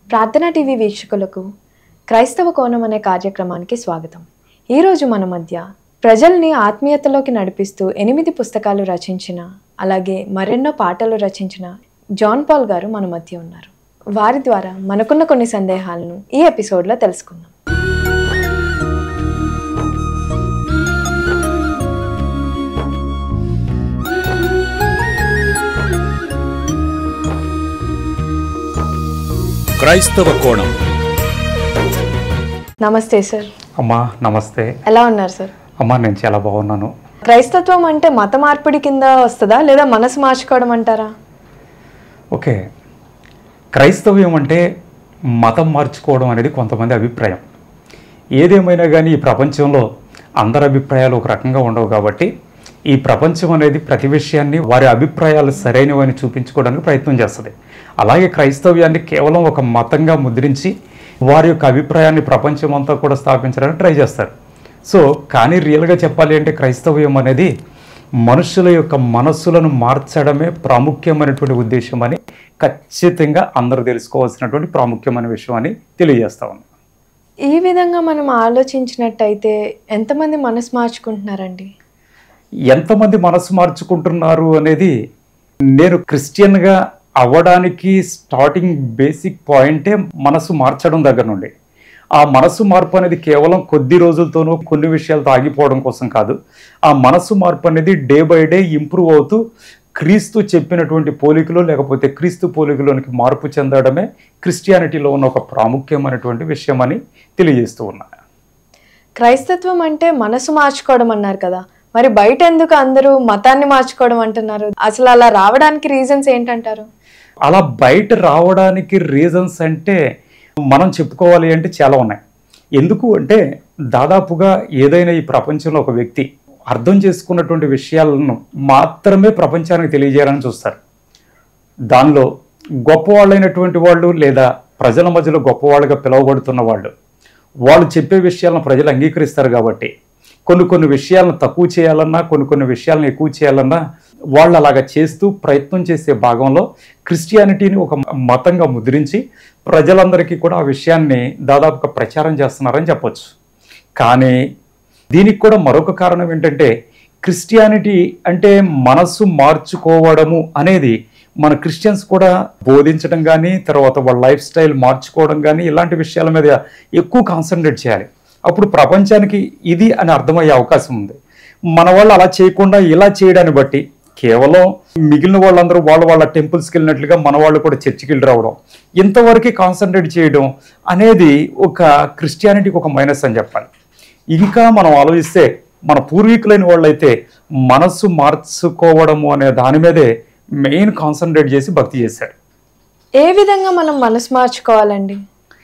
ప్రార్థనా టీవీ వీక్షకులకు క్రైస్తవ కోణం అనే కార్యక్రమానికి స్వాగతం ఈరోజు మన మధ్య ప్రజల్ని ఆత్మీయతలోకి నడిపిస్తూ ఎనిమిది పుస్తకాలు రచించిన అలాగే మరెన్నో పాటలు రచించిన జాన్ పాల్ గారు మన మధ్య ఉన్నారు వారి ద్వారా మనకున్న కొన్ని సందేహాలను ఈ ఎపిసోడ్లో తెలుసుకుందాం క్రైస్తవ కోణం నమస్తే సార్ అమ్మా నమస్తే ఎలా ఉన్నారు సార్ అమ్మా నేను చాలా బాగున్నాను క్రైస్తత్వం అంటే మత మార్పిడి కింద వస్తుందా లేదా మనసు మార్చుకోవడం అంటారా ఓకే క్రైస్తవ్యం అంటే మతం మార్చుకోవడం అనేది కొంతమంది అభిప్రాయం ఏదేమైనా కానీ ఈ ప్రపంచంలో అందరి అభిప్రాయాలు ఒక రకంగా ఉండవు కాబట్టి ఈ ప్రపంచం అనేది ప్రతి విషయాన్ని వారి అభిప్రాయాలు సరైనవని చూపించుకోవడానికి ప్రయత్నం చేస్తుంది అలాగే క్రైస్తవ్యాన్ని కేవలం ఒక మతంగా ముద్రించి వారి యొక్క అభిప్రాయాన్ని ప్రపంచం అంతా కూడా స్థాపించడానికి ట్రై చేస్తారు సో కానీ రియల్గా చెప్పాలి అంటే క్రైస్తవ్యం అనేది మనుషుల యొక్క మనస్సులను మార్చడమే ప్రాముఖ్యమైనటువంటి ఉద్దేశం అని ఖచ్చితంగా అందరూ తెలుసుకోవాల్సినటువంటి ప్రాముఖ్యమైన విషయం అని తెలియజేస్తా ఉన్నాను ఈ విధంగా మనం ఆలోచించినట్టయితే ఎంతమంది మనసు మార్చుకుంటున్నారండి ఎంతమంది మనసు మార్చుకుంటున్నారు అనేది నేను క్రిస్టియన్గా అవ్వడానికి స్టార్టింగ్ బేసిక్ పాయింటే మనసు మార్చడం దగ్గర నుండి ఆ మనసు మార్పు అనేది కేవలం కొద్ది రోజులతోనూ కొన్ని విషయాలతో ఆగిపోవడం కోసం కాదు ఆ మనసు మార్పు అనేది డే బై డే ఇంప్రూవ్ అవుతూ క్రీస్తు చెప్పినటువంటి పోలికలో లేకపోతే క్రీస్తు పోలికలోనికి మార్పు చెందడమే క్రిస్టియానిటీలో ఉన్న ఒక ప్రాముఖ్యమైనటువంటి విషయం అని తెలియజేస్తూ ఉన్నా క్రైస్తత్వం అంటే మనసు మార్చుకోవడం అన్నారు కదా మరి బయట ఎందుకు అందరూ మతాన్ని మార్చుకోవడం అంటున్నారు అసలు అలా రావడానికి రీజన్స్ ఏంటంటారు అలా బయట రావడానికి రీజన్స్ అంటే మనం చెప్పుకోవాలి అంటే చాలా ఉన్నాయి ఎందుకు అంటే దాదాపుగా ఏదైనా ఈ ప్రపంచంలో ఒక వ్యక్తి అర్థం చేసుకున్నటువంటి విషయాలను మాత్రమే ప్రపంచానికి తెలియజేయాలని చూస్తారు దానిలో గొప్పవాళ్ళైనటువంటి వాళ్ళు లేదా ప్రజల మధ్యలో గొప్పవాళ్ళుగా పిలువబడుతున్న వాళ్ళు వాళ్ళు చెప్పే విషయాలను ప్రజలు అంగీకరిస్తారు కాబట్టి కొన్ని కొన్ని విషయాలను తక్కువ చేయాలన్నా కొన్ని కొన్ని విషయాలను ఎక్కువ చేయాలన్నా వాళ్ళు అలాగా చేస్తూ ప్రయత్నం చేసే భాగంలో క్రిస్టియానిటీని ఒక మతంగా ముద్రించి ప్రజలందరికీ కూడా ఆ విషయాన్ని దాదాపుగా ప్రచారం చేస్తున్నారని చెప్పొచ్చు కానీ దీనికి కూడా మరొక కారణం ఏంటంటే క్రిస్టియానిటీ అంటే మనస్సు మార్చుకోవడము అనేది మన క్రిస్టియన్స్ కూడా బోధించడం కానీ తర్వాత వాళ్ళ లైఫ్ స్టైల్ మార్చుకోవడం కానీ ఇలాంటి విషయాల మీద ఎక్కువ కాన్సన్ట్రేట్ చేయాలి అప్పుడు ప్రపంచానికి ఇది అని అర్థమయ్యే అవకాశం ఉంది మన వాళ్ళు అలా చేయకుండా ఇలా చేయడాన్ని బట్టి కేవలం మిగిలిన వాళ్ళందరూ వాళ్ళ వాళ్ళ టెంపుల్స్కి వెళ్ళినట్లుగా మన వాళ్ళు కూడా చర్చికి వెళ్ళి రావడం ఇంతవరకు కాన్సన్ట్రేట్ చేయడం అనేది ఒక క్రిస్టియానిటీకి ఒక మైనస్ అని చెప్పాలి ఇంకా మనం ఆలోచిస్తే మన పూర్వీకులైన వాళ్ళైతే మనస్సు మార్చుకోవడము అనే దాని మీదే మెయిన్ కాన్సన్ట్రేట్ చేసి భక్తి చేశారు ఏ విధంగా మనం మనసు మార్చుకోవాలండి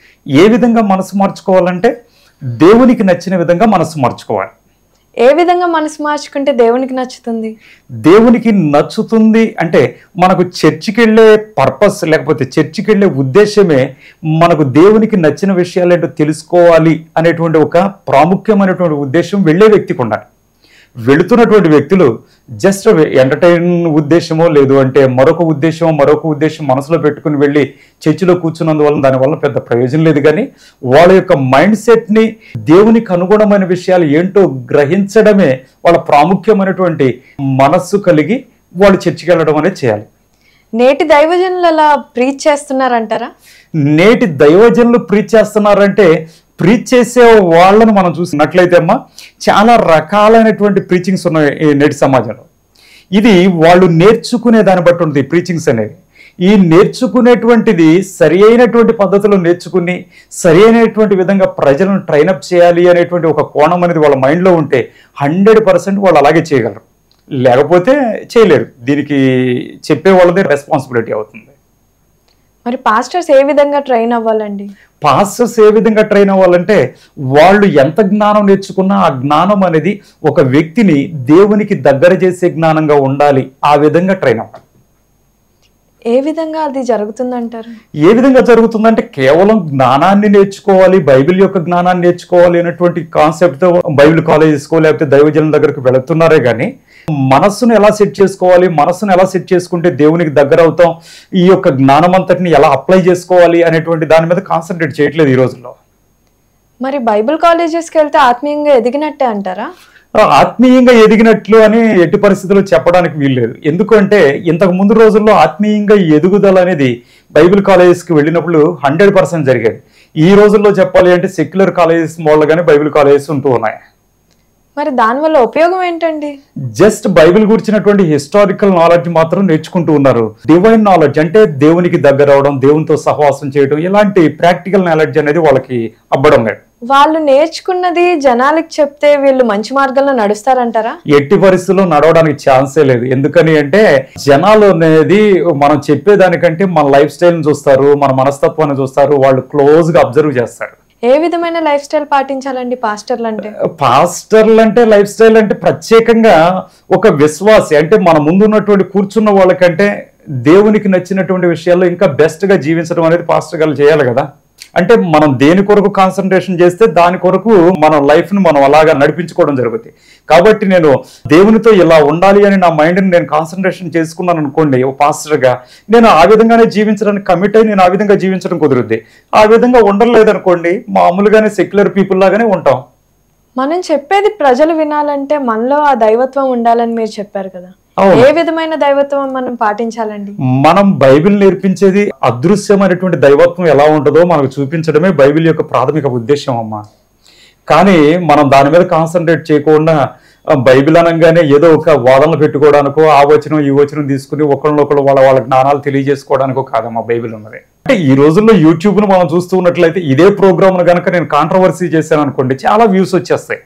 ఏ విధంగా మనసు మార్చుకోవాలంటే దేవునికి నచ్చిన విధంగా మనసు మార్చుకోవాలి ఏ విధంగా మనసు మార్చుకుంటే దేవునికి నచ్చుతుంది దేవునికి నచ్చుతుంది అంటే మనకు చర్చికి వెళ్ళే పర్పస్ లేకపోతే చర్చికి వెళ్ళే ఉద్దేశమే మనకు దేవునికి నచ్చిన విషయాలు ఏంటో తెలుసుకోవాలి అనేటువంటి ఒక ప్రాముఖ్యమైనటువంటి ఉద్దేశం వెళ్ళే వ్యక్తికి ఉండాలి వెళుతున్నటువంటి వ్యక్తులు జస్ట్ ఎంటర్టైన్ ఉద్దేశమో లేదు అంటే మరొక ఉద్దేశం మరొక ఉద్దేశం మనసులో పెట్టుకుని వెళ్ళి చర్చిలో కూర్చున్నందువల్ల దానివల్ల పెద్ద ప్రయోజనం లేదు కానీ వాళ్ళ యొక్క మైండ్ సెట్ని దేవునికి అనుగుణమైన విషయాలు ఏంటో గ్రహించడమే వాళ్ళ ప్రాముఖ్యమైనటువంటి మనస్సు కలిగి వాళ్ళు చర్చికి వెళ్ళడం అనేది చేయాలి నేటి దైవజనులు అలా ప్రీచ్ చేస్తున్నారంటారా నేటి దైవజనులు ప్రీచ్ చేస్తున్నారంటే ప్రీచ్ చేసే వాళ్ళను మనం చూసినట్లయితే అమ్మా చాలా రకాలైనటువంటి ప్రీచింగ్స్ ఉన్నాయి ఈ నేటి సమాజంలో ఇది వాళ్ళు నేర్చుకునే దాన్ని బట్టి ఉంటుంది ప్రీచింగ్స్ అనేవి ఈ నేర్చుకునేటువంటిది సరి అయినటువంటి పద్ధతిలో నేర్చుకుని సరి అయినటువంటి విధంగా ప్రజలను ట్రైనప్ చేయాలి అనేటువంటి ఒక కోణం అనేది వాళ్ళ మైండ్లో ఉంటే హండ్రెడ్ పర్సెంట్ వాళ్ళు అలాగే చేయగలరు లేకపోతే చేయలేరు దీనికి చెప్పే వాళ్ళదే రెస్పాన్సిబిలిటీ అవుతుంది మరి పాస్టర్స్ ఏ విధంగా ట్రైన్ అవ్వాలండి పాస్టర్స్ ఏ విధంగా ట్రైన్ అవ్వాలంటే వాళ్ళు ఎంత జ్ఞానం నేర్చుకున్నా ఆ జ్ఞానం అనేది ఒక వ్యక్తిని దేవునికి దగ్గర చేసే జ్ఞానంగా ఉండాలి ఆ విధంగా ట్రైన్ అవ్వాలి ఏ విధంగా అది జరుగుతుందంటారు ఏ విధంగా జరుగుతుందంటే కేవలం జ్ఞానాన్ని నేర్చుకోవాలి బైబిల్ యొక్క జ్ఞానాన్ని నేర్చుకోవాలి అనేటువంటి కాన్సెప్ట్తో బైబిల్ కాలేజెస్కో లేకపోతే దైవజనుల దగ్గరకు వెళుతున్నారే కానీ మనస్సును ఎలా సెట్ చేసుకోవాలి మనస్సును ఎలా సెట్ చేసుకుంటే దేవునికి దగ్గర అవుతాం ఈ యొక్క జ్ఞానం అంతటిని ఎలా అప్లై చేసుకోవాలి అనేటువంటి దాని మీద కాన్సన్ట్రేట్ చేయట్లేదు ఈ రోజుల్లో మరి బైబిల్ కాలేజెస్కి వెళ్తే ఆత్మీయంగా ఎదిగినట్టే అంటారా ఆత్మీయంగా ఎదిగినట్లు అని ఎట్టి పరిస్థితుల్లో చెప్పడానికి వీల్లేదు ఎందుకంటే ఇంతకు ముందు రోజుల్లో ఆత్మీయంగా ఎదుగుదల అనేది బైబిల్ కాలేజెస్కి వెళ్ళినప్పుడు హండ్రెడ్ పర్సెంట్ జరిగేది ఈ రోజుల్లో చెప్పాలి అంటే సెక్యులర్ కాలేజెస్ మూలగానే బైబిల్ కాలేజెస్ ఉంటూ ఉన్నాయి మరి దానివల్ల ఉపయోగం ఏంటండి జస్ట్ బైబిల్ గురించినటువంటి హిస్టారికల్ నాలెడ్జ్ మాత్రం నేర్చుకుంటూ ఉన్నారు డివైన్ నాలెడ్జ్ అంటే దేవునికి దగ్గర అవడం దేవునితో సహవాసం చేయడం ఇలాంటి ప్రాక్టికల్ నాలెడ్జ్ అనేది వాళ్ళకి అబ్బడం లేదు వాళ్ళు నేర్చుకున్నది జనాలకి చెప్తే వీళ్ళు మంచి మార్గంలో నడుస్తారంటారా ఎట్టి పరిస్థితుల్లో నడవడానికి ఛాన్సే లేదు ఎందుకని అంటే జనాలు అనేది మనం చెప్పేదానికంటే మన లైఫ్ స్టైల్ని చూస్తారు మన మనస్తత్వాన్ని చూస్తారు వాళ్ళు క్లోజ్ గా అబ్జర్వ్ చేస్తారు ఏ విధమైన లైఫ్ స్టైల్ పాటించాలండి పాస్టర్లు అంటే పాస్టర్లు అంటే లైఫ్ స్టైల్ అంటే ప్రత్యేకంగా ఒక విశ్వాసి అంటే మన ముందు ఉన్నటువంటి కూర్చున్న వాళ్ళకంటే దేవునికి నచ్చినటువంటి విషయాల్లో ఇంకా బెస్ట్ గా జీవించడం అనేది పాస్టర్ గారు చేయాలి కదా అంటే మనం దేని కొరకు కాన్సన్ట్రేషన్ చేస్తే దాని కొరకు మన లైఫ్ ని మనం అలాగా నడిపించుకోవడం జరుగుతుంది కాబట్టి నేను దేవునితో ఇలా ఉండాలి అని నా మైండ్ ని నేను కాన్సన్ట్రేషన్ చేసుకున్నాను అనుకోండి ఓ పాస్టర్ గా నేను ఆ విధంగానే జీవించడానికి కమిట్ అయి నేను ఆ విధంగా జీవించడం కుదురుద్ది ఆ విధంగా ఉండలేదనుకోండి మామూలుగానే సెక్యులర్ పీపుల్ లాగానే ఉంటాం మనం చెప్పేది ప్రజలు వినాలంటే మనలో ఆ దైవత్వం ఉండాలని మీరు చెప్పారు కదా అవును. ఏ విధమైన దైవత్వం మనం పాటించాలండి మనం బైబిల్ నేర్పించేది అదృశ్యమైనటువంటి దైవత్వం ఎలా ఉంటుందో మనకు చూపించడమే బైబిల్ యొక్క ప్రాథమిక ఉద్దేశం అమ్మా కానీ మనం దాని మీద కాన్సన్ట్రేట్ చేయకుండా ఆ, బైబిల్ అనగానే ఏదో ఒక వాదనలు పెట్టుకోవడానికో ఆ వచనం ఈ వచనం తీసుకుని ఒకళ్ళొకళ్ళు వాళ్ళ వాళ్ళ జ్ఞానాలు తెలియజేసుకోవడానికో కాదమ్మా బైబిల్ ఉన్నది అంటే ఈ రోజుల్లో యూట్యూబ్ ను మనం చూస్తూ ఉన్నట్లయితే ఇదే ప్రోగ్రామ్ కనుక నేను కాంట్రవర్సీ చేశాను అనుకోండి చాలా వ్యూస్ వచ్చేస్తాయి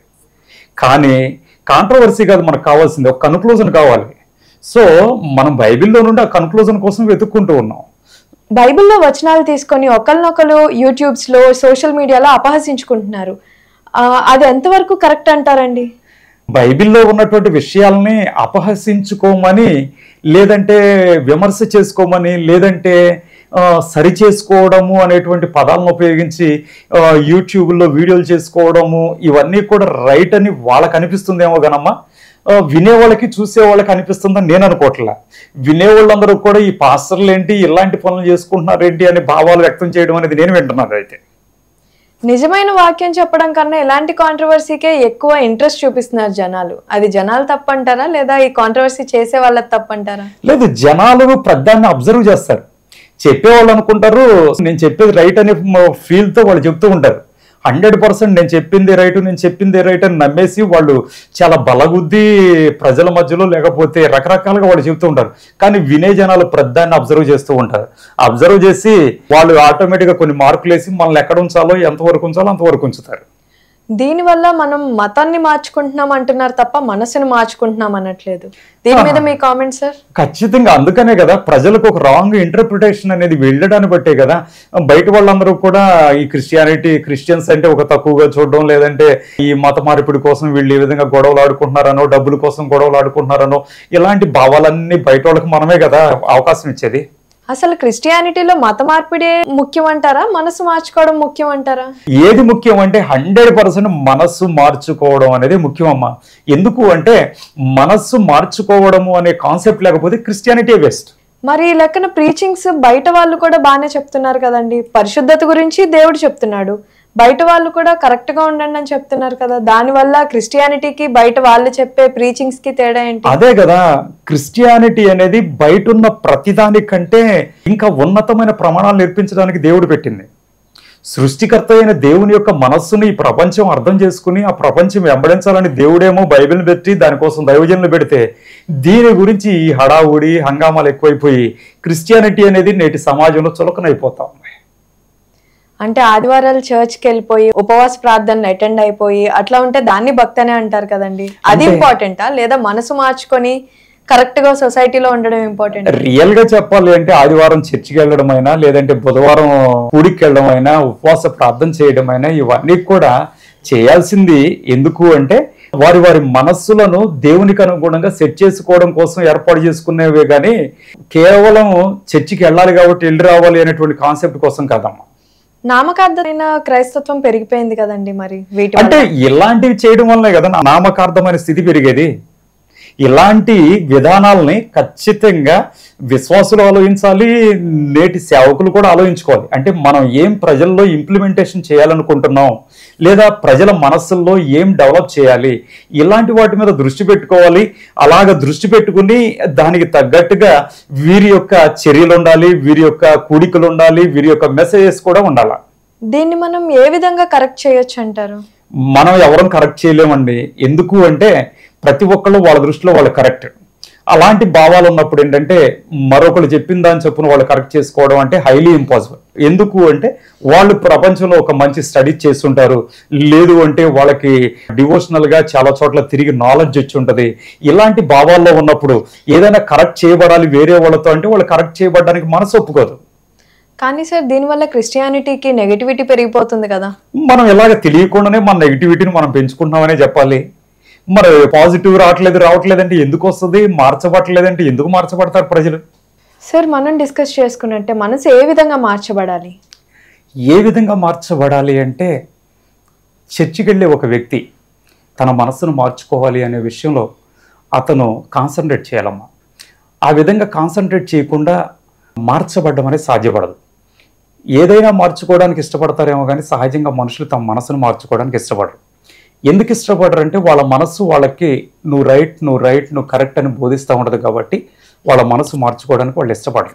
కానీ కాంట్రవర్సీ కాదు మనకు కావాల్సింది ఒక కన్క్లూజన్ కావాలి సో మనం బైబిల్లో నుండి ఆ కన్క్లూజన్ కోసం వెతుక్కుంటూ ఉన్నాం బైబిల్లో వచనాలు తీసుకొని ఒకరినొకరు యూట్యూబ్స్ లో సోషల్ మీడియాలో అపహసించుకుంటున్నారు ఆ, అది ఎంతవరకు కరెక్ట్ అంటారండి బైబిల్లో ఉన్నటువంటి విషయాల్ని అపహసించుకోమని లేదంటే విమర్శ చేసుకోమని లేదంటే ఆ, సరి చేసుకోవడము అనేటువంటి పదాలను ఉపయోగించి ఆ, యూట్యూబ్లో వీడియోలు చేసుకోవడము ఇవన్నీ కూడా రైట్ అని వాళ్ళకి అనిపిస్తుందేమో గనమ్మా ఆ, వినేవాళ్ళకి చూసే వాళ్ళకి అనిపిస్తుందని నేను అనుకోవట్లే వినేవాళ్ళందరూ కూడా ఈ పాస్టర్లు ఏంటి ఇలాంటి పనులు చేసుకుంటున్నారు ఏంటి అనే భావాలు వ్యక్తం చేయడం అనేది నేను వింటున్నాను అయితే నిజమైన వాక్యం చెప్పడం కన్నా ఇలాంటి కాంట్రవర్సీకే ఎక్కువ ఇంట్రెస్ట్ చూపిస్తున్నారు జనాలు అది జనాలు తప్పంటారా లేదా ఈ కాంట్రవర్సీ చేసే వాళ్ళకి తప్పంటారా లేదు జనాలు ప్రధాన్ని అబ్జర్వ్ చేస్తారు చెప్పేవాళ్ళు అనుకుంటారు నేను చెప్పేది రైట్ అనే ఫీల్ తో వాళ్ళు చెప్తూ ఉంటారు హండ్రెడ్ పర్సెంట్ నేను చెప్పింది రైట్ నేను చెప్పింది రైట్ అని నమ్మేసి వాళ్ళు చాలా బలగుద్ది ప్రజల మధ్యలో లేకపోతే రకరకాలుగా వాళ్ళు చెప్తూ ఉంటారు కానీ వినే జనాలు ప్రధాన్ని అబ్జర్వ్ చేస్తూ ఉంటారు అబ్జర్వ్ చేసి వాళ్ళు ఆటోమేటిక్గా కొన్ని మార్కులు వేసి మనల్ని ఎక్కడ ఉంచాలో ఎంతవరకు ఉంచాలో అంతవరకు ఉంచుతారు దీనివల్ల మనం మతాన్ని మార్చుకుంటున్నాం అంటున్నారు తప్ప మనసుని మార్చుకుంటున్నాం అనట్లేదు దీని మీద మీ కామెంట్ సార్ ఖచ్చితంగా అందుకనే కదా ప్రజలకు ఒక రాంగ్ ఇంటర్ప్రిటేషన్ అనేది వెళ్ళడాన్ని బట్టే కదా బయట వాళ్ళందరూ కూడా ఈ క్రిస్టియానిటీ క్రిస్టియన్స్ అంటే ఒక తక్కువగా చూడడం లేదంటే ఈ మత మార్పిడి కోసం వీళ్ళు ఈ విధంగా గొడవలు ఆడుకుంటున్నారనో డబ్బుల కోసం గొడవలు ఆడుకుంటున్నారనో ఇలాంటి భావాలన్నీ బయట వాళ్ళకి మనమే కదా అవకాశం ఇచ్చేది అసలు క్రిస్టియానిటీలో మత మార్పిడే ముఖ్యం అంటారా మనసు మార్చుకోవడం ముఖ్యం అంటారా ఏది ముఖ్యం అంటే హండ్రెడ్ పర్సెంట్ మనస్సు మార్చుకోవడం అనేది ముఖ్యం అమ్మా ఎందుకు అంటే మనస్సు మార్చుకోవడము అనే కాన్సెప్ట్ లేకపోతే క్రిస్టియానిటీ బెస్ట్ మరి ఈ లెక్కన ప్రీచింగ్స్ బయట వాళ్ళు కూడా బాగానే చెప్తున్నారు కదండి పరిశుద్ధత గురించి దేవుడు చెప్తున్నాడు బయట వాళ్ళు కూడా కరెక్ట్ గా ఉండండి అని చెప్తున్నారు కదా దానివల్ల క్రిస్టియానిటీకి బయట వాళ్ళు చెప్పే ప్రీచింగ్స్ కి తేడా ఏంటి అదే కదా క్రిస్టియానిటీ అనేది బయట ఉన్న ప్రతిదానికంటే ఇంకా ఉన్నతమైన ప్రమాణాలు నేర్పించడానికి దేవుడు పెట్టింది సృష్టికర్త అయిన దేవుని యొక్క మనస్సుని ఈ ప్రపంచం అర్థం చేసుకుని ఆ ప్రపంచం వెంబడించాలని దేవుడేమో బైబిల్ పెట్టి దానికోసం దైవజనులు పెడితే దీని గురించి ఈ హడావుడి హంగామాలు ఎక్కువైపోయి క్రిస్టియానిటీ అనేది నేటి సమాజంలో చులకనైపోతా ఉంది అంటే ఆదివారాలు చర్చ్కి వెళ్ళిపోయి ఉపవాస ప్రార్థనలు అటెండ్ అయిపోయి అట్లా ఉంటే దాన్ని భక్తనే అంటారు కదండి అది ఇంపార్టెంటా లేదా మనసు మార్చుకొని కరెక్ట్ గా సొసైటీలో ఉండడం ఇంపార్టెంట్ రియల్ గా చెప్పాలి అంటే ఆదివారం చర్చికి వెళ్ళడం అయినా లేదంటే బుధవారం కూడికి వెళ్ళడం అయినా ఉపవాస ప్రార్థన చేయడం అయినా ఇవన్నీ కూడా చేయాల్సింది ఎందుకు అంటే వారి వారి మనస్సులను దేవునికి అనుగుణంగా సెట్ చేసుకోవడం కోసం ఏర్పాటు చేసుకునేవే కానీ కేవలం చర్చికి వెళ్ళాలి కాబట్టి వెళ్ళి రావాలి అనేటువంటి కాన్సెప్ట్ కోసం కాదమ్మా నామకార్థమైన క్రైస్తత్వం పెరిగిపోయింది కదండి మరి వీటి వల్ల. అంటే ఇలాంటివి చేయడం వల్లనే కదా నా- నామకార్థమైన స్థితి పెరిగేది ఇలాంటి విధానాలని ఖచ్చితంగా విశ్వాసులు ఆలోచించాలి నేటి సేవకులు కూడా ఆలోచించుకోవాలి అంటే మనం ఏం ప్రజల్లో ఇంప్లిమెంటేషన్ చేయాలనుకుంటున్నాం లేదా ప్రజల మనస్సుల్లో ఏం డెవలప్ చేయాలి ఇలాంటి వాటి మీద దృష్టి పెట్టుకోవాలి అలాగ దృష్టి పెట్టుకుని దానికి తగ్గట్టుగా వీరి యొక్క చర్యలు ఉండాలి వీరి యొక్క కూడికలు ఉండాలి వీరి యొక్క మెసేజెస్ కూడా ఉండాలి దీన్ని మనం ఏ విధంగా కరెక్ట్ చేయొచ్చు అంటారు మనం ఎవరం కరెక్ట్ చేయలేమండి ఎందుకు అంటే ప్రతి ఒక్కళ్ళు వాళ్ళ దృష్టిలో వాళ్ళు కరెక్ట్ అలాంటి భావాలు ఉన్నప్పుడు ఏంటంటే మరొకరు చెప్పిన దాని చొప్పున వాళ్ళు కరెక్ట్ చేసుకోవడం అంటే హైలీ ఇంపాసిబుల్ ఎందుకు అంటే వాళ్ళు ప్రపంచంలో ఒక మంచి స్టడీ చేస్తుంటారు లేదు అంటే వాళ్ళకి డివోషనల్ గా చాలా చోట్ల తిరిగి నాలెడ్జ్ వచ్చి ఉంటది ఇలాంటి భావాల్లో ఉన్నప్పుడు ఏదైనా కరెక్ట్ చేయబడాలి వేరే వాళ్ళతో అంటే వాళ్ళు కరెక్ట్ చేయబడడానికి మనసు ఒప్పుకోదు కానీ సార్ దీనివల్ల క్రిస్టియానిటీకి నెగటివిటీ పెరిగిపోతుంది కదా మనం ఎలాగ తెలియకుండానే మన నెగిటివిటీని మనం పెంచుకుంటున్నామనే చెప్పాలి మరి పాజిటివ్ రావట్లేదు రావట్లేదంటే ఎందుకు వస్తుంది మార్చబట్టలేదంటే ఎందుకు మార్చబడతారు ప్రజలు సార్ మనం డిస్కస్ చేసుకున్నట్టే మనసు ఏ విధంగా మార్చబడాలి ఏ విధంగా మార్చబడాలి అంటే చర్చికి వెళ్ళే ఒక వ్యక్తి తన మనస్సును మార్చుకోవాలి అనే విషయంలో అతను కాన్సన్ట్రేట్ చేయాలమ్మా ఆ విధంగా కాన్సన్ట్రేట్ చేయకుండా మార్చబడ్డం అనేది సాధ్యపడదు ఏదైనా మార్చుకోవడానికి ఇష్టపడతారేమో కానీ సహజంగా మనుషులు తమ మనసును మార్చుకోవడానికి ఇష్టపడరు ఎందుకు ఇష్టపడరు అంటే వాళ్ళ మనస్సు వాళ్ళకి నువ్వు రైట్ నువ్వు రైట్ నువ్వు కరెక్ట్ అని బోధిస్తూ ఉండదు కాబట్టి వాళ్ళ మనసు మార్చుకోవడానికి వాళ్ళు ఇష్టపడరు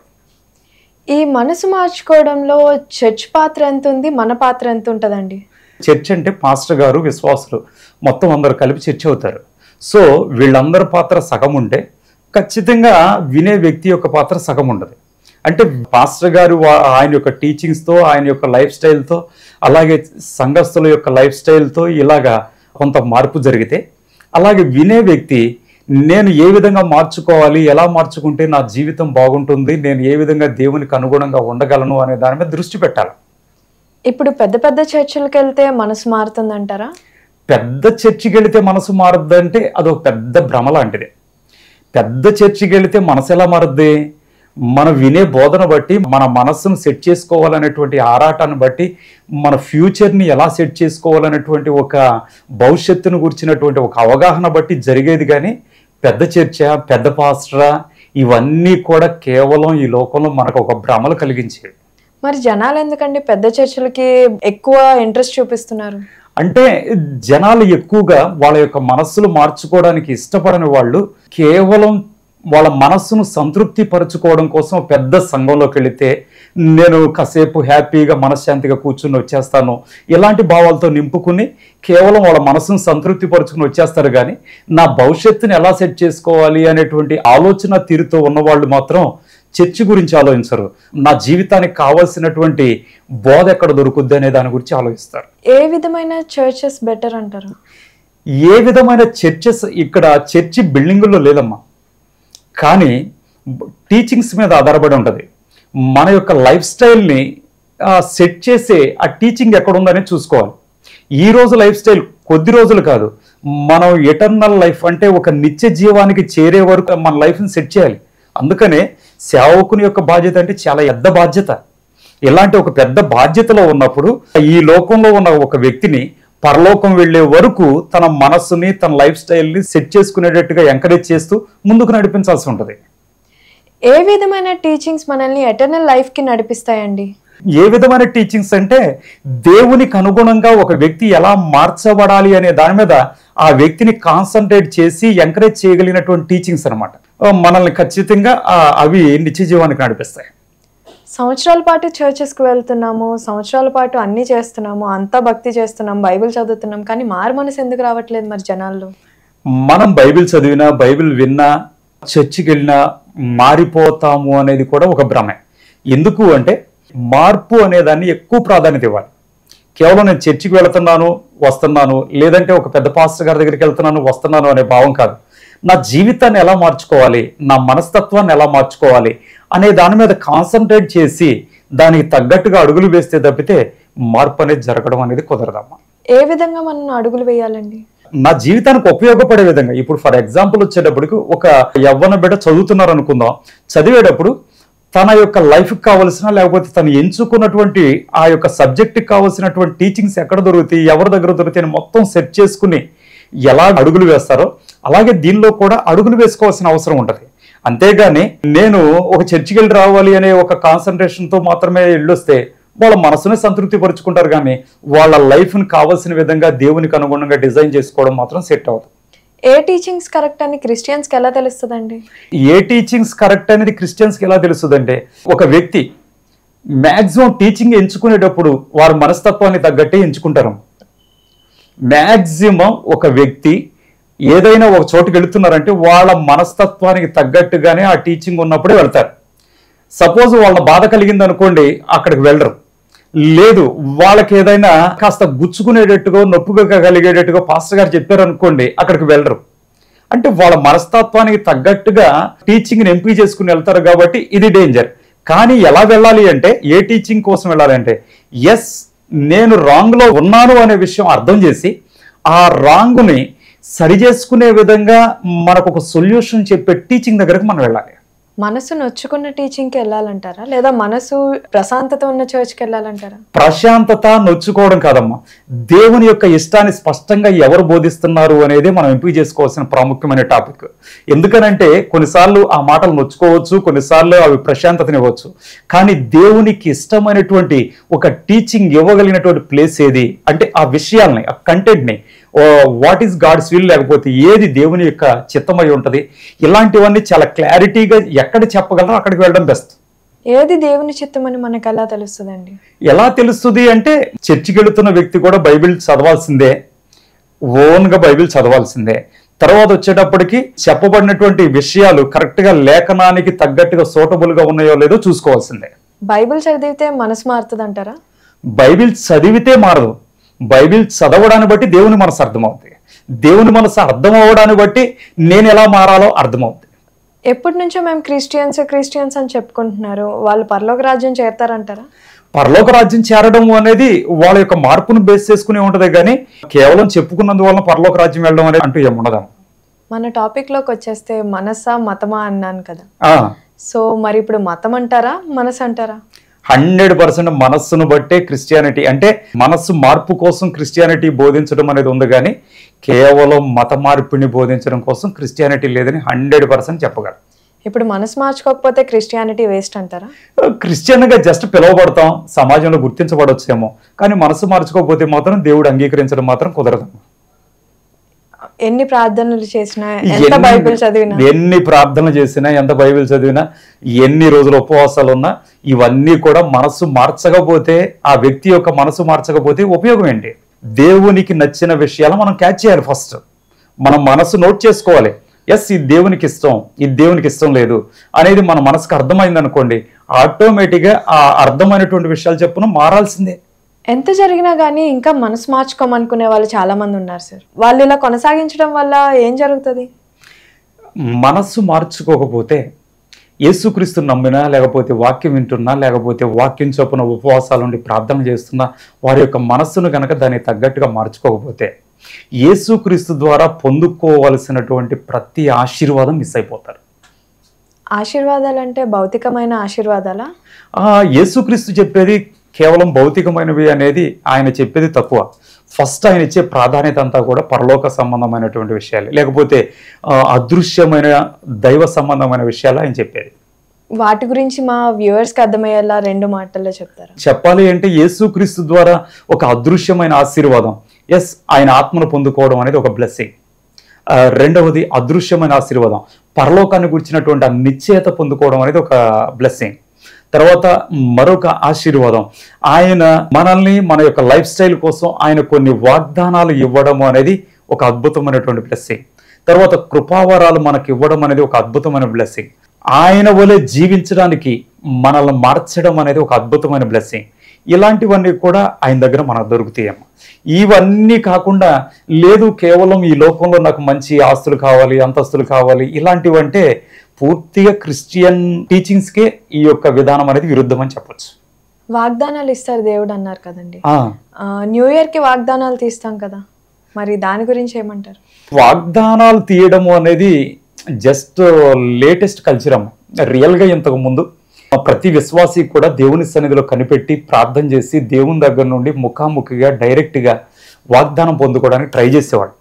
ఈ మనసు మార్చుకోవడంలో చర్చ్ పాత్ర ఎంత ఉంది మన పాత్ర ఎంత ఉంటుందండి చర్చ్ అంటే పాస్టర్ గారు విశ్వాసులు మొత్తం అందరు కలిపి చర్చ్ అవుతారు సో వీళ్ళందరి పాత్ర సగం ఉంటే ఖచ్చితంగా వినే వ్యక్తి యొక్క పాత్ర సగం ఉండదు అంటే పాస్టర్ గారు వా- ఆయన యొక్క టీచింగ్స్తో ఆయన యొక్క లైఫ్ స్టైల్తో అలాగే సంఘస్థుల యొక్క లైఫ్ స్టైల్తో ఇలాగా కొంత మార్పు జరిగితే అలాగే వినే వ్యక్తి నేను ఏ విధంగా మార్చుకోవాలి ఎలా మార్చుకుంటే నా జీవితం బాగుంటుంది నేను ఏ విధంగా దేవునికి అనుగుణంగా ఉండగలను అనే దాని మీద దృష్టి పెట్టాలి ఇప్పుడు పెద్ద పెద్ద చర్చిలకు వెళ్తే మనసు మారుతుందంటారా పెద్ద చర్చికి వెళితే మనసు మారద్దంటే అదొక పెద్ద భ్రమ లాంటిది పెద్ద చర్చికి వెళితే మనసు ఎలా మారద్ది మన వినే బోధన బట్టి మన మనస్సును సెట్ చేసుకోవాలనేటువంటి ఆరాటాన్ని బట్టి మన ఫ్యూచర్ని ఎలా సెట్ చేసుకోవాలనేటువంటి ఒక భవిష్యత్తును గురించినటువంటి ఒక అవగాహన బట్టి జరిగేది కానీ పెద్ద చర్చ పెద్ద పాస్టరా ఇవన్నీ కూడా కేవలం ఈ లోకంలో మనకు ఒక భ్రమలు కలిగించేవి మరి జనాలు ఎందుకండి పెద్ద చర్చిలకి ఎక్కువ ఇంట్రెస్ట్ చూపిస్తున్నారు అంటే జనాలు ఎక్కువగా వాళ్ళ యొక్క మనస్సులు మార్చుకోవడానికి ఇష్టపడని వాళ్ళు కేవలం వాళ్ళ మనస్సును సంతృప్తి పరచుకోవడం కోసం పెద్ద సంఘంలోకి వెళితే నేను కాసేపు హ్యాపీగా మనశ్శాంతిగా కూర్చుని వచ్చేస్తాను ఇలాంటి భావాలతో నింపుకుని కేవలం వాళ్ళ మనసును సంతృప్తి పరుచుకుని వచ్చేస్తారు కానీ నా భవిష్యత్తుని ఎలా సెట్ చేసుకోవాలి అనేటువంటి ఆలోచన తీరుతో ఉన్నవాళ్ళు మాత్రం చర్చి గురించి ఆలోచించరు నా జీవితానికి కావాల్సినటువంటి బోధ ఎక్కడ దొరుకుద్ది అనే దాని గురించి ఆలోచిస్తారు ఏ విధమైన చర్చెస్ బెటర్ అంటారు ఏ విధమైన చర్చెస్ ఇక్కడ చర్చి బిల్డింగుల్లో లేదమ్మా కానీ టీచింగ్స్ మీద ఆధారపడి ఉంటుంది మన యొక్క లైఫ్ స్టైల్ని సెట్ చేసే ఆ టీచింగ్ ఎక్కడ ఉందని చూసుకోవాలి ఈ రోజు లైఫ్ స్టైల్ కొద్ది రోజులు కాదు మనం ఎటర్నల్ లైఫ్ అంటే ఒక నిత్య జీవానికి చేరే వరకు మన లైఫ్ని సెట్ చేయాలి అందుకనే సేవకుని యొక్క బాధ్యత అంటే చాలా పెద్ద బాధ్యత ఇలాంటి ఒక పెద్ద బాధ్యతలో ఉన్నప్పుడు ఈ లోకంలో ఉన్న ఒక వ్యక్తిని పరలోకం వెళ్ళే వరకు తన మనస్సుని తన లైఫ్ స్టైల్ని సెట్ చేసుకునేటట్టుగా ఎంకరేజ్ చేస్తూ ముందుకు నడిపించాల్సి ఉంటుంది ఏ విధమైన టీచింగ్స్ మనల్ని ఎటర్నల్ లైఫ్ కి నడిపిస్తాయండి ఏ విధమైన టీచింగ్స్ అంటే దేవునికి అనుగుణంగా ఒక వ్యక్తి ఎలా మార్చబడాలి అనే దాని మీద ఆ వ్యక్తిని కాన్సన్ట్రేట్ చేసి ఎంకరేజ్ చేయగలిగినటువంటి టీచింగ్స్ అనమాట మనల్ని ఖచ్చితంగా ఆ, అవి నిత్య జీవానికి నడిపిస్తాయి సంవత్సరాల పాటు చర్చెస్కి వెళ్తున్నాము సంవత్సరాల పాటు అన్ని చేస్తున్నాము అంతా భక్తి చేస్తున్నాం బైబిల్ చదువుతున్నాం కానీ మారు మనసు ఎందుకు రావట్లేదు మరి జనాల్లో మనం బైబిల్ చదివినా బైబిల్ విన్నా చర్చికి వెళ్ళినా మారిపోతాము అనేది కూడా ఒక భ్రమే ఎందుకు అంటే మార్పు అనేదాన్ని ఎక్కువ ప్రాధాన్యత ఇవ్వాలి కేవలం నేను చర్చికి వెళ్తున్నాను వస్తున్నాను లేదంటే ఒక పెద్ద పాస్టర్ గారి దగ్గరికి వెళ్తున్నాను వస్తున్నాను అనే భావం కాదు నా జీవితాన్ని ఎలా మార్చుకోవాలి నా మనస్తత్వాన్ని ఎలా మార్చుకోవాలి అనే దాని మీద కాన్సన్ట్రేట్ చేసి దానికి తగ్గట్టుగా అడుగులు వేస్తే తప్పితే మార్పు అనేది జరగడం అనేది కుదరదమ్మా ఏ విధంగా మనం అడుగులు వేయాలండి నా జీవితానికి ఉపయోగపడే విధంగా ఇప్పుడు ఫర్ ఎగ్జాంపుల్ వచ్చేటప్పటికి ఒక యవ్వన బిడ్డ చదువుతున్నారు అనుకుందాం చదివేటప్పుడు తన యొక్క లైఫ్కి కావలసిన లేకపోతే తను ఎంచుకున్నటువంటి ఆ యొక్క సబ్జెక్ట్కి కావాల్సినటువంటి టీచింగ్స్ ఎక్కడ దొరుకుతాయి ఎవరి దగ్గర దొరుకుతాయి అని మొత్తం సెట్ చేసుకుని ఎలా అడుగులు వేస్తారో అలాగే దీనిలో కూడా అడుగులు వేసుకోవాల్సిన అవసరం ఉంటుంది అంతేగాని నేను ఒక చర్చికి వెళ్ళి రావాలి అనే ఒక కాన్సన్ట్రేషన్తో మాత్రమే వెళ్ళొస్తే వాళ్ళ మనసుని సంతృప్తి పరుచుకుంటారు కానీ వాళ్ళ లైఫ్ని కావాల్సిన విధంగా దేవునికి అనుగుణంగా డిజైన్ చేసుకోవడం మాత్రం సెట్ అవుతుంది ఏ టీచింగ్స్ కరెక్ట్ అని క్రిస్టియన్స్కి ఎలా తెలుస్తుందండి ఏ టీచింగ్స్ కరెక్ట్ అనేది క్రిస్టియన్స్కి ఎలా తెలుస్తుందంటే ఒక వ్యక్తి మ్యాక్సిమం టీచింగ్ ఎంచుకునేటప్పుడు వారి మనస్తత్వాన్ని తగ్గట్టే ఎంచుకుంటారు మ్యాక్సిమం ఒక వ్యక్తి ఏదైనా ఒక చోటుకి వెళుతున్నారంటే వాళ్ళ మనస్తత్వానికి తగ్గట్టుగానే ఆ టీచింగ్ ఉన్నప్పుడే వెళ్తారు సపోజ్ వాళ్ళ బాధ కలిగింది అనుకోండి అక్కడికి వెళ్ళరు లేదు వాళ్ళకి ఏదైనా కాస్త గుచ్చుకునేటట్టుగా నొప్పిగా కలిగేటట్టుగా పాస్టర్ గారు చెప్పారు అనుకోండి అక్కడికి వెళ్ళరు అంటే వాళ్ళ మనస్తత్వానికి తగ్గట్టుగా టీచింగ్ని ఎంపీ చేసుకుని వెళ్తారు కాబట్టి ఇది డేంజర్ కానీ ఎలా వెళ్ళాలి అంటే ఏ టీచింగ్ కోసం వెళ్ళాలి అంటే ఎస్ నేను రాంగ్లో ఉన్నాను అనే విషయం అర్థం చేసి ఆ రాంగ్ని సరి చేసుకునే విధంగా మనకు ఒక సొల్యూషన్ చెప్పే టీచింగ్ దగ్గరకు మనం వెళ్ళాలి మనసు నొచ్చుకున్న టీచింగ్కి వెళ్ళాలంటారా లేదా మనసు ప్రశాంతత ఉన్న చర్చ్కి వెళ్ళాలంటారా ప్రశాంతత నొచ్చుకోవడం కాదమ్మా దేవుని యొక్క ఇష్టాన్ని స్పష్టంగా ఎవరు బోధిస్తున్నారు అనేది మనం ఎంపిక చేసుకోవాల్సిన ప్రాముఖ్యమైన టాపిక్ ఎందుకనంటే కొన్నిసార్లు ఆ మాటలు నొచ్చుకోవచ్చు కొన్నిసార్లు అవి ప్రశాంతతనివ్వచ్చు కానీ దేవునికి ఇష్టమైనటువంటి ఒక టీచింగ్ ఇవ్వగలిగినటువంటి ప్లేస్ ఏది అంటే ఆ విషయాల్ని ఆ కంటెంట్ని వాట్ ఈస్ గాడ్స్ విల్ లేకపోతే ఏది దేవుని యొక్క చిత్తమై ఉంటుంది ఇలాంటివన్నీ చాలా క్లారిటీగా ఎక్కడ చెప్పగలరో అక్కడికి వెళ్ళడం బెస్ట్ ఏది దేవుని చిత్తం అని మనకు ఎలా తెలుస్తుందండి ఎలా తెలుస్తుంది అంటే చర్చికి వెళుతున్న వ్యక్తి కూడా బైబిల్ చదవాల్సిందే ఓన్గా బైబిల్ చదవాల్సిందే తర్వాత వచ్చేటప్పటికి చెప్పబడినటువంటి విషయాలు కరెక్ట్గా లేఖనానికి తగ్గట్టుగా సూటబుల్గా ఉన్నాయో లేదో చూసుకోవాల్సిందే బైబిల్ చదివితే మనసు మారుతుంది అంటారా బైబిల్ చదివితే మారదు బైబిల్ చదవడాన్ని బట్టి దేవుని మనసు అర్థమవుతుంది దేవుని మనసు అర్థం అవ్వడాన్ని బట్టి నేను ఎలా మారాలో అర్థమవుతుంది ఎప్పటి నుంచో మేము క్రిస్టియన్స్ క్రిస్టియన్స్ అని చెప్పుకుంటున్నారు వాళ్ళు పరలోక రాజ్యం చేరతారంటారా పరలోక రాజ్యం చేరడం అనేది వాళ్ళ యొక్క మార్పును బేస్ చేసుకుని ఉంటది కానీ కేవలం చెప్పుకున్నందువల్ల పరలోక రాజ్యం వెళ్ళడం అనేది అంటూ ఏముండదు మన టాపిక్లోకి వచ్చేస్తే మనసా మతమా అన్నాను కదా ఆ సో మరి ఇప్పుడు మతం అంటారా మనసు అంటారా హండ్రెడ్ పర్సెంట్ మనస్సును బట్టే క్రిస్టియానిటీ అంటే మనస్సు మార్పు కోసం క్రిస్టియానిటీ బోధించడం అనేది ఉంది కానీ కేవలం మత మార్పిడిని బోధించడం కోసం క్రిస్టియానిటీ లేదని హండ్రెడ్ పర్సెంట్ చెప్పగలం ఇప్పుడు మనసు మార్చుకోకపోతే క్రిస్టియానిటీ వేస్ట్ అంటారా క్రిస్టియన్గా జస్ట్ పిలువబడతాం సమాజంలో గుర్తించబడొచ్చేమో కానీ మనసు మార్చుకోకపోతే మాత్రం దేవుడు అంగీకరించడం మాత్రం కుదరదు ఎన్ని ప్రార్థనలు చేసినా ఎంత ఎన్ని- బైబిల్ చదివినా ఎన్ని ప్రార్థనలు చేసినా ఎంత బైబిల్ చదివినా ఎన్ని రోజులు ఉపవాసాలు ఉన్నా ఇవన్నీ కూడా మనసు మార్చకపోతే ఆ వ్యక్తి యొక్క మనసు మార్చకపోతే ఉపయోగం ఏంటి దేవునికి నచ్చిన విషయాలు మనం క్యాచ్ చేయాలి ఫస్ట్ మనం మనసు నోట్ చేసుకోవాలి ఎస్ ఇది దేవునికి ఇష్టం ఇది దేవునికి ఇష్టం లేదు అనేది మన మనసుకు అర్థమైంది అనుకోండి ఆటోమేటిక్గా ఆ అర్థమైనటువంటి విషయాలు చెప్పున మారాల్సిందే ఎంత జరిగినా కానీ ఇంకా మనసు మార్చుకోమనుకునే వాళ్ళు చాలా మంది ఉన్నారు సార్ వాళ్ళు ఇలా కొనసాగించడం వల్ల ఏం జరుగుతుంది మనస్సు మార్చుకోకపోతే యేసుక్రీస్తు నమ్మినా లేకపోతే వాక్యం వింటున్నా లేకపోతే వాక్యం చొప్పున ఉపవాసాలు ఉండి ప్రార్థన చేస్తున్నా వారి యొక్క మనస్సును కనుక దానికి తగ్గట్టుగా మార్చుకోకపోతే యేసుక్రీస్తు ద్వారా పొందుకోవలసినటువంటి ప్రతి ఆశీర్వాదం మిస్ అయిపోతారు ఆశీర్వాదాలు అంటే భౌతికమైన ఆశీర్వాదాలా ఆ యేసుక్రీస్తు చెప్పేది కేవలం భౌతికమైనవి అనేది ఆయన చెప్పేది తక్కువ ఫస్ట్ ఆయన ఇచ్చే ప్రాధాన్యత అంతా కూడా పరలోక సంబంధమైనటువంటి విషయాలు లేకపోతే ఆ, అదృశ్యమైన దైవ సంబంధమైన విషయాలు ఆయన చెప్పేది వాటి గురించి మా వ్యూవర్స్కి అర్థమయ్యేలా రెండు మాటల్లో చెప్తారా చెప్పాలి అంటే యేసుక్రీస్తు ద్వారా ఒక అదృశ్యమైన ఆశీర్వాదం ఎస్ ఆయన ఆత్మను పొందుకోవడం అనేది ఒక బ్లెస్సింగ్ రెండవది అదృశ్యమైన ఆశీర్వాదం పరలోకాన్ని గురించినటువంటి ఆ నిశ్చయత పొందుకోవడం అనేది ఒక బ్లెస్సింగ్ తర్వాత మరొక ఆశీర్వాదం ఆయన మనల్ని మన యొక్క లైఫ్ స్టైల్ కోసం ఆయన కొన్ని వాగ్దానాలు ఇవ్వడం అనేది ఒక అద్భుతమైనటువంటి బ్లెస్సింగ్ తర్వాత కృపావరాలు మనకి ఇవ్వడం అనేది ఒక అద్భుతమైన బ్లెస్సింగ్ ఆయన వలె జీవించడానికి మనల్ని మార్చడం అనేది ఒక అద్భుతమైన బ్లెస్సింగ్ ఇలాంటివన్నీ కూడా ఆయన దగ్గర మనకు దొరుకుతాయేమో ఇవన్నీ కాకుండా లేదు కేవలం ఈ లోకంలో నాకు మంచి ఆస్తులు కావాలి అంతస్తులు కావాలి ఇలాంటివంటే పూర్తిగా క్రిస్టియన్ టీచింగ్స్కే ఈ యొక్క విధానం అనేది విరుద్ధం అని చెప్పొచ్చు వాగ్దానాలు ఇస్తారు దేవుడు అన్నారు కదండి ఆ, ఆ, న్యూ ఇయర్కి వాగ్దానాలు తీస్తాం కదా మరి దాని గురించి ఏమంటారు వాగ్దానాలు తీయడము అనేది జస్ట్ లేటెస్ట్ కల్చర్ అమ్మ రియల్గా ఇంతకు ముందు ప్రతి విశ్వాసి కూడా దేవుని సన్నిధిలో కనిపెట్టి ప్రార్థన చేసి దేవుని దగ్గర నుండి ముఖాముఖిగా డైరెక్ట్గా వాగ్దానం పొందుకోవడానికి ట్రై చేసేవాడు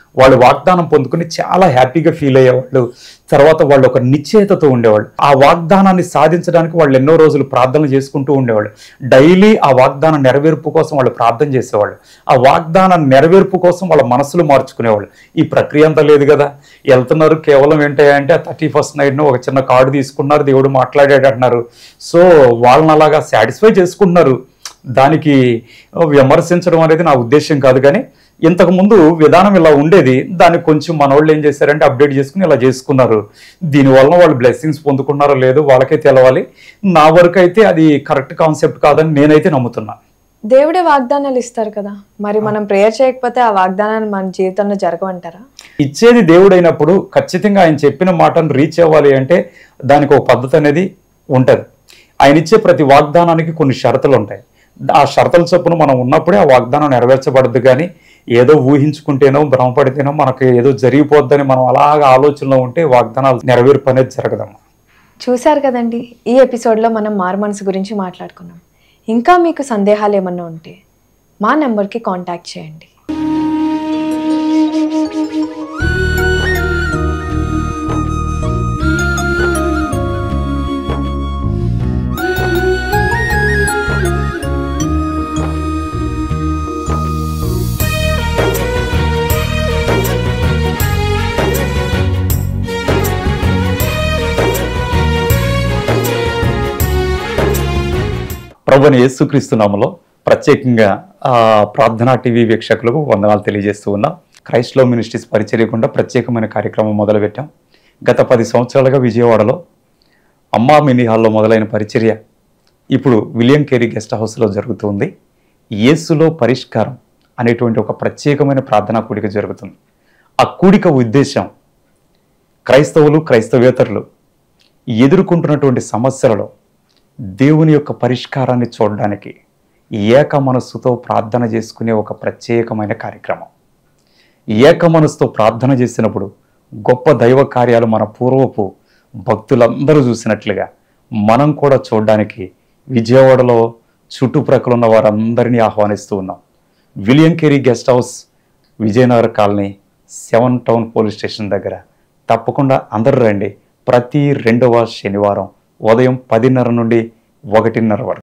వాళ్ళు వాగ్దానం పొందుకుని చాలా హ్యాపీగా ఫీల్ అయ్యేవాళ్ళు తర్వాత వాళ్ళు ఒక నిశ్చయతతో ఉండేవాళ్ళు ఆ వాగ్దానాన్ని సాధించడానికి వాళ్ళు ఎన్నో రోజులు ప్రార్థనలు చేసుకుంటూ ఉండేవాళ్ళు డైలీ ఆ వాగ్దానం నెరవేర్పు కోసం వాళ్ళు ప్రార్థన చేసేవాళ్ళు ఆ వాగ్దానం నెరవేర్పు కోసం వాళ్ళ మనసులు మార్చుకునేవాళ్ళు ఈ ప్రక్రియ అంతా లేదు కదా వెళ్తున్నారు కేవలం ఏంటంటే థర్టీ ఫస్ట్ నైట్ను ఒక చిన్న కార్డు తీసుకున్నారు దేవుడు మాట్లాడాడు అంటున్నారు సో వాళ్ళని అలాగా సాటిస్ఫై చేసుకుంటున్నారు దానికి విమర్శించడం అనేది నా ఉద్దేశం కాదు కానీ ఇంతకు ముందు విధానం ఇలా ఉండేది దాన్ని కొంచెం మన వాళ్ళు ఏం చేశారంటే అప్డేట్ చేసుకుని ఇలా చేసుకున్నారు దీనివల్ల వాళ్ళు బ్లెస్సింగ్స్ పొందుకున్నారో లేదో వాళ్ళకే తెలవాలి నా వరకు అయితే అది కరెక్ట్ కాన్సెప్ట్ కాదని నేనైతే నమ్ముతున్నా దేవుడే వాగ్దానాలు ఇస్తారు కదా మరి మనం ప్రేయర్ చేయకపోతే ఆ వాగ్దానాలు మన జీవితంలో జరగవంటారా ఇచ్చేది దేవుడైనప్పుడు ఖచ్చితంగా ఆయన చెప్పిన మాటను రీచ్ అవ్వాలి అంటే దానికి ఒక పద్ధతి అనేది ఉంటుంది ఆయన ఇచ్చే ప్రతి వాగ్దానానికి కొన్ని షరతులు ఉంటాయి ఆ షరతుల చొప్పున మనం ఉన్నప్పుడే ఆ వాగ్దానం నెరవేర్చబడదు కానీ ఏదో ఊహించుకుంటేనో భ్రమపడితేనో మనకి ఏదో జరిగిపోద్దని మనం అలాగ ఆలోచనలో ఉంటే వాగ్దానాలు నెరవేర్పు అనేది జరగదమ్మా చూశారు కదండి ఈ ఎపిసోడ్లో మనం మారు మనసు గురించి మాట్లాడుకున్నాం ఇంకా మీకు సందేహాలు ఏమన్నా ఉంటే మా నెంబర్కి కాంటాక్ట్ చేయండి ప్రభుని యేసుక్రీస్తు నామలో ప్రత్యేకంగా ఆ, ప్రార్థనా టీవీ వీక్షకులకు వందనాలు తెలియజేస్తూ ఉన్నాం క్రైస్ట్లో మినిస్ట్రీస్ పరిచర్యకుండా ప్రత్యేకమైన కార్యక్రమం మొదలుపెట్టాం గత పది సంవత్సరాలుగా విజయవాడలో అమ్మా మినీ హాల్లో మొదలైన పరిచర్య ఇప్పుడు విలియం కేరీ గెస్ట్ హౌస్లో జరుగుతుంది యేసులో పరిష్కారం అనేటువంటి ఒక ప్రత్యేకమైన ప్రార్థనా కూడిక జరుగుతుంది ఆ కూడిక ఉద్దేశం క్రైస్తవులు క్రైస్తవేతరులు ఎదుర్కొంటున్నటువంటి సమస్యలలో దేవుని యొక్క పరిష్కారాన్ని చూడడానికి ఏక మనస్సుతో ప్రార్థన చేసుకునే ఒక ప్రత్యేకమైన కార్యక్రమం ఏక మనస్సుతో ప్రార్థన చేసినప్పుడు గొప్ప దైవ కార్యాలు మన పూర్వపు భక్తులందరూ చూసినట్లుగా మనం కూడా చూడడానికి విజయవాడలో చుట్టుప్రక్కల ఉన్న వారందరినీ ఆహ్వానిస్తూ ఉన్నాం William Carey guest house Vijayanagar colony seven town police station దగ్గర తప్పకుండా అందరూ రండి ప్రతి రెండవ శనివారం ఉదయం పదిన్నర నుండి ఒకటిన్నర వరకు